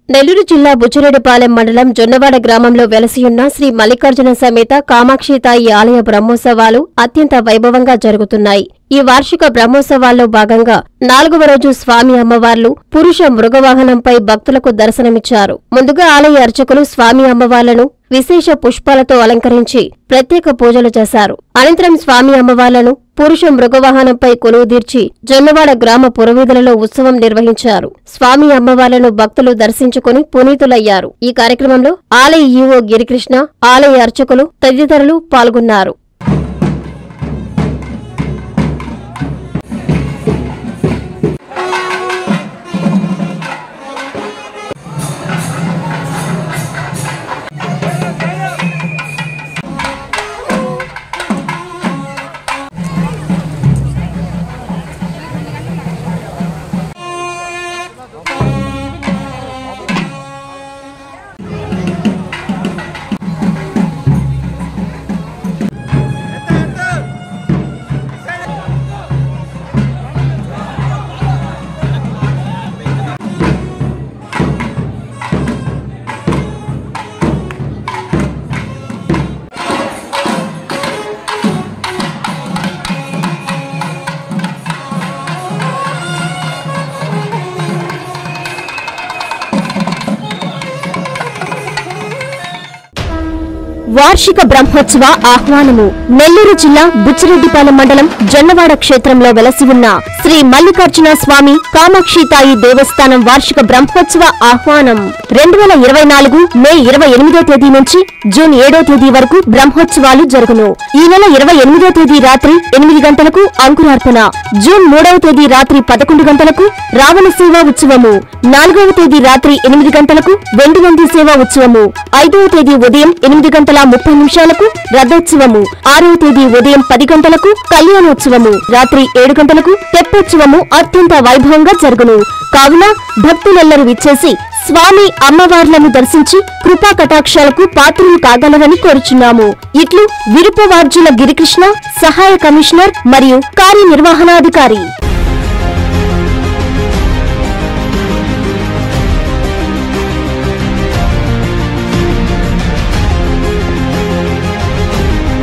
నెల్లూరు జిల్లా బుచ్చిరెడ్డిపాలెం మండలం జొన్నవాడ గ్రామంలో వెలసియున్న శ్రీ మల్లికార్జున సమేత కామాక్షితాయి ఆలయ బ్రహ్మోత్సవాలు అత్యంత వైభవంగా జరుగుతున్నాయి ఈ వార్షిక బ్రహ్మోత్సవాల్లో భాగంగా నాలుగవ రోజు స్వామి అమ్మవార్లు పురుష మృగవాహనంపై భక్తులకు దర్శనమిచ్చారు ముందుగా ఆలయ అర్చకులు స్వామి అమ్మవార్లను విశేష పుష్పాలతో అలంకరించి ప్రత్యేక పూజలు చేశారు అనంతరం స్వామి అమ్మవార్లను పురుష మృగవాహనంపై కొలువుదీర్చి జొన్నవాడ గ్రామ పురవీధులలో ఉత్సవం నిర్వహించారు స్వామి అమ్మవార్లను భక్తులు దర్శించుకుని పునీతులయ్యారు ఈ కార్యక్రమంలో ఆలయ ఈవో గిరికృష్ణ ఆలయ అర్చకులు తదితరులు పాల్గొన్నారు వార్షిక బ్రహ్మోత్సవ ఆహ్వానము నెల్లూరు జిల్లా బుచ్చిరెడ్డిపాలెం మండలం జొన్నవాడ క్షేత్రంలో వెలసి ఉన్న శ్రీ మల్లికార్జున స్వామి కామాక్షితాయి దేవస్థానం వార్షిక బ్రహ్మోత్సవ ఆహ్వానం రెండు వేల ఇరవై నాలుగు మే ఇరవై ఎనిమిదో తేదీ నుంచి జూన్ ఏడో తేదీ వరకు బ్రహ్మోత్సవాలు జరుగును ఈ నెల ఇరవై ఎనిమిదో తేదీ రాత్రి ఎనిమిది గంటలకు అంకురార్పణ జూన్ మూడవ తేదీ రాత్రి పదకొండు గంటలకు రావణ సేవా ఉత్సవము నాలుగవ తేదీ రాత్రి ఎనిమిది గంటలకు వెండి నంది సేవా ఉత్సవము ఐదవ తేదీ ఉదయం ఎనిమిది గంటల ముప్పై నిమిషాలకు రథోత్సవము ఆరవ తేదీ ఉదయం పది గంటలకు కళ్యాణోత్సవము రాత్రి ఏడు గంటలకు తెప్పోత్సవము అత్యంత వైభవంగా జరుగును కావున భక్తులెల్లరూ విచ్చేసి స్వామి అమ్మవార్లను దర్శించి కృపా కటాక్షాలకు పాత్రలు కాగలరని కోరుచున్నాము ఇట్లు విరుపవార్జుల గిరికృష్ణ సహాయ కమిషనర్ మరియు కార్యనిర్వహణాధికారి